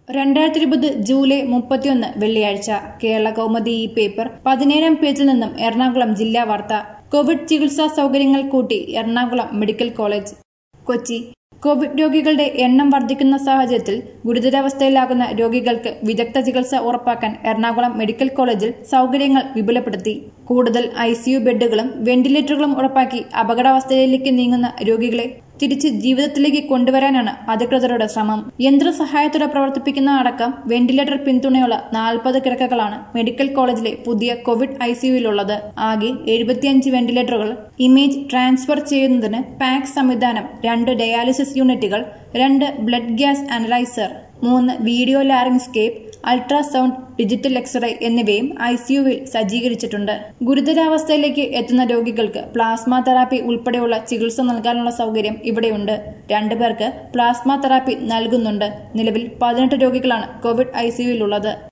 രണ്ടായിരത്തി ഇരുപത് ജൂലൈ മുപ്പത്തിയൊന്ന് വെള്ളിയാഴ്ച കേരള കൗമുദി ഈ പേപ്പർ പതിനേഴാം പേജിൽ നിന്നും എറണാകുളം ജില്ലാ വാർത്ത കോവിഡ് ചികിത്സാ സൗകര്യങ്ങൾ കൂട്ടി Ernakulam medical college Kochi covid രോഗികളുടെ എണ്ണം വർദ്ധിക്കുന്ന സാഹചര്യത്തിൽ ഗുരുതരാവസ്ഥയിലാകുന്ന രോഗികൾക്ക് വിദഗ്ധ ചികിത്സ ഉറപ്പാക്കാൻ എറണാകുളം മെഡിക്കൽ കോളേജിൽ സൗകര്യങ്ങൾ വിപുലപ്പെടുത്തി കൂടുതൽ ഐസിയു ബെഡുകളും വെന്റിലേറ്ററുകളും ഉറപ്പാക്കി അപകടാവസ്ഥയിലേക്ക് നീങ്ങുന്ന രോഗികളെ തിരിച്ച് ജീവിതത്തിലേക്ക് കൊണ്ടുവരാനാണ് അധികൃതരുടെ ശ്രമം യന്ത്രസഹായത്തോടെ പ്രവർത്തിപ്പിക്കുന്ന അടക്കം വെന്റിലേറ്റർ പിന്തുണയുള്ള നാൽപ്പത് കിടക്കകളാണ് മെഡിക്കൽ കോളേജിലെ പുതിയ കോവിഡ് ഐസിയുവിലുള്ളത് ആകെ എഴുപത്തിയഞ്ച് വെന്റിലേറ്ററുകൾ ഇമേജ് ട്രാൻസ്ഫർ ചെയ്യുന്നതിന് പാക്ക് സംവിധാനം രണ്ട് ഡയാലിസിസ് യൂണിറ്റുകൾ രണ്ട് ബ്ലഡ് ഗ്യാസ് അനലൈസർ മൂന്ന് video laryngoscope ultrasound digital x-ray എന്നിവയും ഐസിയുവിൽ സജ്ജീകരിച്ചിട്ടുണ്ട് ഗുരുതരാവസ്ഥയിലേക്ക് എത്തുന്ന രോഗികൾക്ക് പ്ലാസ്മ തെറാപ്പി ഉൾപ്പെടെയുള്ള ചികിത്സ നൽകാനുള്ള സൗകര്യം ഇവിടെയുണ്ട് രണ്ടു പേർക്ക് പ്ലാസ്മ തെറാപ്പി നൽകുന്നുണ്ട് നിലവിൽ പതിനെട്ട് രോഗികളാണ് കോവിഡ് ഐസിയുവിലുള്ളത്